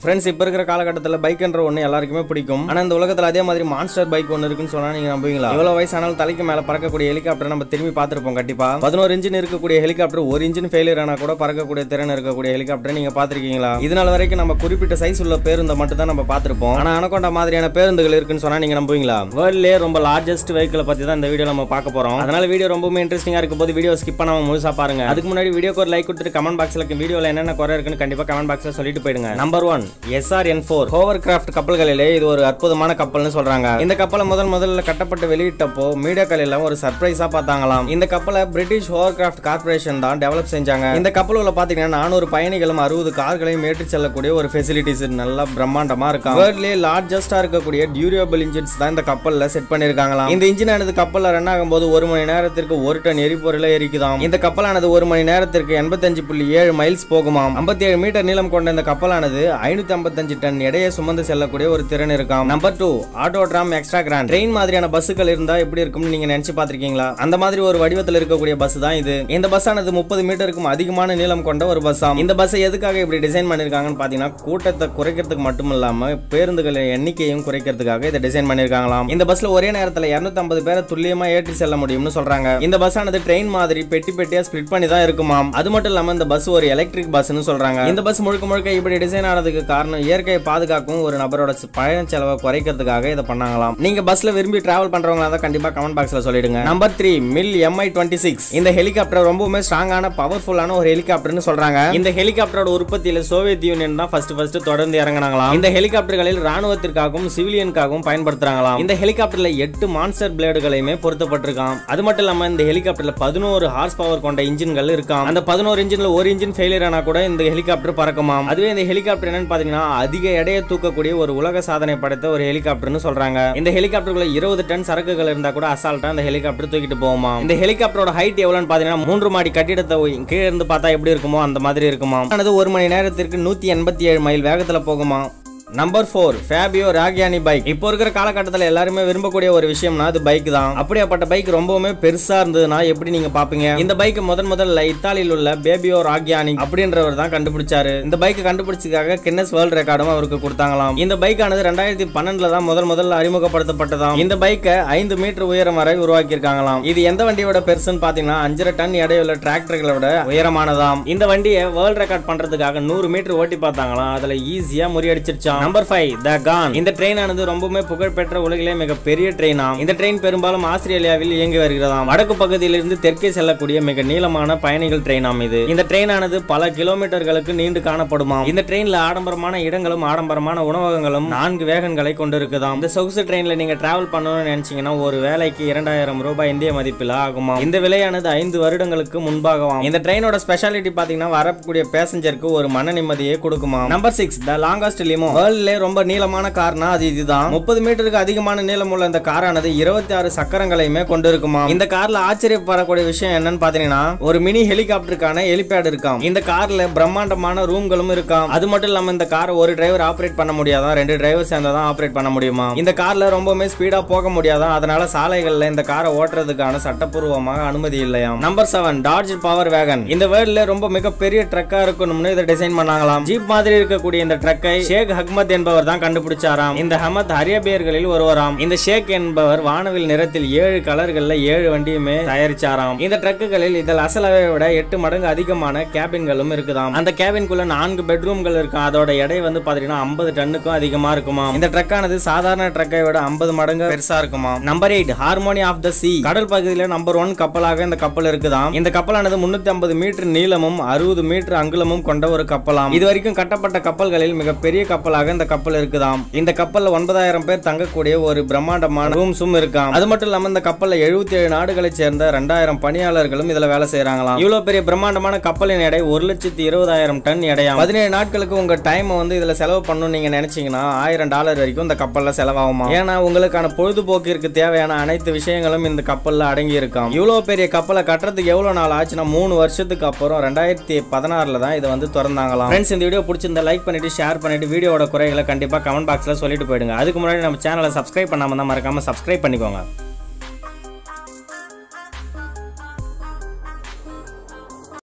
friends இப்போ இருக்கிற காலகட்டத்தில் பைக்ன்ற ஒன்று எல்லாருக்குமே பிடிக்கும் ஆனால் இந்த உலகத்தில் அதே மாதிரி மான்ஸ்டர் பைக் ஒன்று இருக்குன்னு சொன்னால் நீங்கள் நம்புவீங்களா எவ்வளோ வயசானாலும் தலைக்கு மேலே பறக்கக்கூடிய ஹெலிகாப்டர் நம்ம திரும்பி பார்த்துருப்போம் கண்டிப்பாக பதினோரு இன்ஜின் இருக்கக்கூடிய ஹெலிகாப்டர் ஒரு இன்ஜின் ஃபெயிலியர் ஆனால் கூட பறக்கக்கூடிய திறன் இருக்கக்கூடிய ஹெலிகாப்டர் நீங்கள் பார்த்துருக்கீங்களா இதனால் வரைக்கும் நம்ம குறிப்பிட்ட சைஸ் உள்ள பேருந்தை மட்டும் தான் நம்ம பார்த்துருப்போம் ஆனால் அனகொண்டா மாதிரியான பேருந்துகள் இருக்குன்னு சொன்னால் நீங்கள் நம்புவீங்களா வேர்ல்ட்லேயே ரொம்ப லார்ஜஸ்ட் வெஹிக்கிளை பற்றி தான் இந்த வீடியோ நம்ம பார்க்க போகிறோம் அதனால வீடியோ ரொம்பவே இன்ட்ரெஸ்டிங்காக இருக்கும் போது வீடியோ ஸ்கிப் பண்ணாம முழுசா பாருங்க அதுக்கு முன்னாடி வீடியோக்கு ஒரு லைக் கொடுத்துட்டு கமெண்ட் பாக்ஸ்ல வீடியோல என்னென்ன குறை இருக்குன்னு கண்டிப்பா கமெண்ட் பாக்ஸ்ல சொல்லிட்டு போயிடுங்க number one SR N four hovercraft கப்பல்களிலே இது ஒரு அற்புதமான கப்பல்னு சொல்றாங்க இந்த கப்பலை முதல் முதல்ல கட்டப்பட்டு வெளியிட்டப்போ மீடியாக்கள் எல்லாம் ஒரு சர்ப்ரைஸா பார்த்தாங்களாம் இந்த கப்பலை பிரிட்டிஷ் ஹோவர் கிராஃப்ட் கார்பரேஷன் தான் டெவலப் செஞ்சாங்க இந்த கப்பலுள்ள பாத்தீங்கன்னா நானூறு பயணிகளும் அறுபது கார்களையும் ஏற்றி செல்லக்கூடிய ஒரு ஃபெசிலிட்டிஸ் நல்லா பிரம்மாண்டமா இருக்கும் வேர்ல்ட்லேயே லார்ஜஸ்டா இருக்கக்கூடிய டியூரபிள் இன்ஜின்ஸ் தான் இந்த கப்பல்ல செட் பண்ணிருக்காங்களாம் இந்த இன்ஜின் ஆனது கப்பல்ல ரன் ஆகும்போது ஒரு மணி நேரத்திற்கு ஒரு டன் எரிபொருளை எரிக்குதாம் இந்த கப்பலானது ஒரு மணி நேரத்திற்கு எண்பத்தஞ்சு புள்ளி ஏழு மைல்ஸ் போகுமாம் ஐம்பத்தி ஏழு மீட்டர் நீளம் கொண்ட இந்த கப்பலானது ஐநூத்தி ஐம்பத்தஞ்சு டன் எடையை சுமந்து செல்லக்கூடிய ஒரு திறன் இருக்காம் number two Autotram extra grand train மாதிரியான பஸ்ஸுகள் இருந்தா எப்படி இருக்கும்னு நீங்க நினைச்சு பாத்திருக்கீங்களா அந்த மாதிரி ஒரு வடிவத்தில் இருக்கக்கூடிய பஸ் தான் இது இந்த பஸ் ஆனது முப்பது மீட்டருக்கும் அதிகமான நீளம் கொண்ட ஒரு பஸ் ஆம் இந்த பஸ்ஸை எதுக்காக இப்படி டிசைன் பண்ணிருக்காங்கன்னு பாத்தீங்கன்னா கூட்டத்தை குறைக்கிறதுக்கு மட்டும் இல்லாம பேருந்துகள் எண்ணிக்கையும் குறைக்கிறதுக்காக இதை டிசைன் பண்ணிருக்காங்களாம் இந்த பஸ்ல ஒரே நேரத்துல 250 பேரை துல்லியமா ஏற்றி செல்ல முடியும்னு சொல்றாங்க இந்த பஸ் ஆனது ட்ரெயின் மாதிரி பெட்டி பெட்டியா ஸ்பிளிட் பண்ணி தான் இருக்குமாம் அது மட்டும் இல்லாம இந்த பஸ் ஒரு எலக்ட்ரிக் பஸ்னு சொல்றாங்க இந்த பஸ் முழுக்க முழுக்க இப்படி டிசைன் ஆனதுக்கு காரணம் இயற்கையை பாதுகாக்கும் ஒரு நபரோட செ- பயண செலவை குறைக்கிறதுக்காக இதை பண்ணாங்களாம் நீங்க பஸ்ல விரும்பி டிராவல் பண்றவங்களா தான் கண்டிப்பா கமெண்ட் பாக்ஸ்ல சொல்லிடுங்க number three Mil Mi twenty six இந்த ஹெலிகாப்டர் ரொம்பவுமே ஸ்ட்ராங்கான பவர்ஃபுல்லான ஒரு ஹெலிகாப்டர்னு சொல்றாங்க இந்த ஹெலிகாப்டரோட உற்பத்தியில சோவியத் யூனியன் தான் ஃபர்ஸ்ட் ஃபர்ஸ்ட் தொடர்ந்து இறங்கினாங்களாம் இந்த ஹெலிகாப்டர்களில் ராணுவத்திற்காகவும் சிவிலியனுக்காகவும் பயன்படுத்துறாங்களாம் இந்த ஹெலிகாப்டர்ல எட்டு மான்ஸ்டர் பிளேடுகளையுமே பொருத்தப்பட்டிருக்காம் அது மட்டும் இல்லாம இந்த ஹெலிகாப்டர்ல பதினோரு ஹார்ஸ் பவர் கொண்ட இன்ஜின்கள் இருக்காம் அந்த பதினோரு இன்ஜின்ல ஒரு இன்ஜின் ஃபெயிலியர் ஆனா கூட இந்த ஹெலிகாப்டர் பறக்குமாம் அதுவே இந்த ஹெலிகாப்டர் என்னன்னு பாத்தீங்கன்னா அதிக எடையை தூக்கக்கூடிய ஒரு உலக சாதனை படைத்த ஒரு ஹெலிகாப்டர்னு சொல்றாங்க இந்த ஹெலிகாப்டருக்குள்ள இருபது டன் சரக்குகள் இருந்தா கூட அசால்ட்டா இந்த ஹெலிகாப்டர் தூக்கிட்டு போகுமா இந்த ஹெலிகாப்டரோட ஹைட் எவ்வளவுன்னு பாத்தீங்கன்னா மூன்று மாடி கட்டிடத்தை உய்- கீழ இருந்து பார்த்தா எப்படி இருக்குமோ அந்த மாதிரி இருக்குமா ஆனது ஒரு மணி நேரத்திற்கு நூத்தி எண்பத்தி ஏழு மைல் வேகத்துல போகுமா number four Fabio Reggiani bike இப்போ இருக்கிற காலகட்டத்தில் எல்லாருமே விரும்பக்கூடிய ஒரு விஷயம்னா அது பைக் தான் அப்படியாப்பட்ட பைக் ரொம்பவுமே பெருசா இருந்ததுன்னா எப்படி நீங்க பாப்பீங்க இந்த பைக் முதன் முதல்ல இத்தாலியில் உள்ள பேபியோ ராகியானி அப்படின்றவர் தான் கண்டுபிடிச்சாரு இந்த பைக் கண்டுபிடிச்சதுக்காக கின்னஸ் வேர்ல்ட் ரெக்கார்டும் அவருக்கு கொடுத்தாங்களாம் இந்த பைக் ஆனது ரெண்டாயிரத்தி பன்னெண்டுல தான் முதல் முதல்ல அறிமுகப்படுத்தப்பட்டதாம் இந்த பைக்கை ஐந்து மீட்டர் உயரம் வரை உருவாக்கியிருக்காங்களாம் இது எந்த வண்டியோட பெருசுன்னு பாத்தீங்கன்னா அஞ்சரை டன் எடையுள்ள டிராக்டர்களை விட உயரமானதாம் இந்த வண்டியை வேர்ல்ட் ரெக்கார்ட் பண்றதுக்காக நூறு மீட்டர் ஓட்டி பார்த்தாங்களாம் அதுல ஈஸியா முறியடிச்சிருச்சாம் நம்பர் ஃபைவ் த கான் இந்த ட்ரெயின் ஆனது ரொம்பவுமே புகழ்பெற்ற உலகிலே மிகப்பெரிய ட்ரெயின் ஆம் இந்த ட்ரெயின் பெரும்பாலும் ஆஸ்திரேலியாவில் இயங்கி வருகிறதாம் வடக்கு பகுதியிலிருந்து தெற்கே செல்லக்கூடிய மிக நீளமான பயணிகள் ட்ரெயின் ஆம் இது இந்த ட்ரெயின் ஆனது பல கிலோமீட்டர்களுக்கு நீண்டு காணப்படுமாம் இந்த ட்ரெயின்ல ஆடம்பரமான இடங்களும் ஆடம்பரமான உணவகங்களும் நான்கு வேகன்களை கொண்டிருக்குதாம் இந்த சொகுசு ட்ரெயின்ல நீங்க டிராவல் பண்ணணும்னு நினைச்சீங்கன்னா ஒரு வேலைக்கு இரண்டாயிரம் ரூபாய் இந்திய மதிப்பில் ஆகுமா இந்த விலையானது ஐந்து வருடங்களுக்கு முன்பாகவாம் இந்த ட்ரெயினோட ஸ்பெஷாலிட்டி பாத்தீங்கன்னா வரக்கூடிய பேசஞ்சருக்கு ஒரு மன நிம்மதியை கொடுக்குமா number six the longest limo வேர்ல்ட்ல ரொம்ப நீளமான கார்னா அது இதுதான் முப்பது மீட்டருக்கு அதிகமான நீளம் உள்ள இந்த காரானது இருபத்தி ஆறு சக்கரங்களையுமே கொண்டிருக்குமா இந்த கார்ல ஆச்சரியப்படக்கூடிய விஷயம் என்னன்னு பாத்தீங்கன்னா ஒரு மினி ஹெலிகாப்டருக்கான ஹெலிபேட் இருக்காம் இந்த கார்ல பிரம்மாண்டமான ரூம்களும் இருக்காம் அது மட்டும் இல்லாம இந்த காரை ஒரு டிரைவர் ஆபரேட் பண்ண முடியாதான் ரெண்டு டிரைவர் சேர்ந்தாதான் ஆபரேட் பண்ண முடியுமா இந்த கார்ல ரொம்பவுமே ஸ்பீடா போக முடியாதான் அதனால சாலைகள்ல இந்த காரை ஓட்டுறதுக்கான சட்டப்பூர்வமாக அனுமதி இல்லையாம் number seven Dodge Power Wagon இந்த வேர்ல்ட்ல ரொம்ப மிகப்பெரிய ட்ரக்கா இருக்கணும்னு இதை டிசைன் பண்ணாங்களாம் ஜீப் மாதிரி இருக்கக்கூடிய இந்த ட்ரக்கை ஷேக் ஹக்மத் என்பவர் தான் கண்டுபிடிச்சாராம் இந்த ஹமத் அரேபியர்களில் ஒருவராம் இந்த ஷேக் என்பவர் வானவில் நிறத்தில் ஏழு கலர்கள்ல ஏழு வண்டியுமே தயாரிச்சாராம் இந்த ட்ரக்குகளில் இதில் அசலவை விட எட்டு மடங்கு அதிகமான கேபின்களும் இருக்குதாம் அந்த கேபின்குள்ள நான்கு பெட்ரூம்கள் இருக்கும் அதோட எடை வந்து பாத்தீங்கன்னா ஐம்பது டன்னுக்கும் அதிகமா இருக்குமா இந்த ட்ரக்கானது சாதாரண ட்ரக்கை விட ஐம்பது மடங்கு பெருசா இருக்குமா number eight Harmony of the Seas கடல் பகுதியில நம்பர் ஒன் கப்பலாக இந்த கப்பல் இருக்குதாம் இந்த கப்பலானது முன்னூத்தி ஐம்பது மீட்டர் நீளமும் அறுபது மீட்டர் அங்குலமும் கொண்ட ஒரு கப்பலாம் இது வரைக்கும் கட்டப்பட்ட கப்பல்களில் மிகப்பெரிய கப்பலாக இந்த கப்பல் இருக்குதாம் இந்த கப்பல்ல ஒன்பதாயிரம் பேர் தங்கக்கூடிய ஒரு பிரம்மாண்டமான ரூம்ஸும் இருக்காம் அது மட்டும் இல்லாம இந்த கப்பல்ல எழுபத்தி ஏழு நாடுகளைச் சேர்ந்த ரெண்டாயிரம் பணியாளர்களும் இதுல வேலை செய்யறாங்களாம் இவ்வளவு பெரிய பிரம்மாண்டமான கப்பலின் எடை ஒரு லட்சத்தி இருபதாயிரம் டன் எடையாம் பதினேழு நாட்களுக்கு உங்க டைம் வந்து இதுல செலவு பண்ணணும்னு நீங்க நினைச்சீங்கன்னா ஆயிரம் டாலர் வரைக்கும் இந்த கப்பல்ல செலவாகுமா ஏன்னா உங்களுக்கான பொழுதுபோக்கிற்கு தேவையான அனைத்து விஷயங்களும் இந்த கப்பல்ல அடங்கி இருக்காம் இவ்வளவு பெரிய கப்பலை கட்டுறதுக்கு எவ்வளவு நாள் ஆச்சுன்னா மூணு வருஷத்துக்கு அப்புறம் ரெண்டாயிரத்தி பதினாறுல தான் இதை வந்து திறந்தாங்களாம் ஃப்ரெண்ட்ஸ் இந்த வீடியோ பிடிச்சிருந்தா லைக் பண்ணிட்டு ஷேர் பண்ணிட்டு வீடியோட குறைகளை கண்டிப்பா கமெண்ட் பாக்ஸ்ல சொல்லிட்டு போயிடுங்க அதுக்கு முன்னாடி நம்ம சேனலை சப்ஸ்கிரைப் பண்ணாம தான் மறக்காம சப்ஸ்கிரைப் பண்ணிக்கோங்க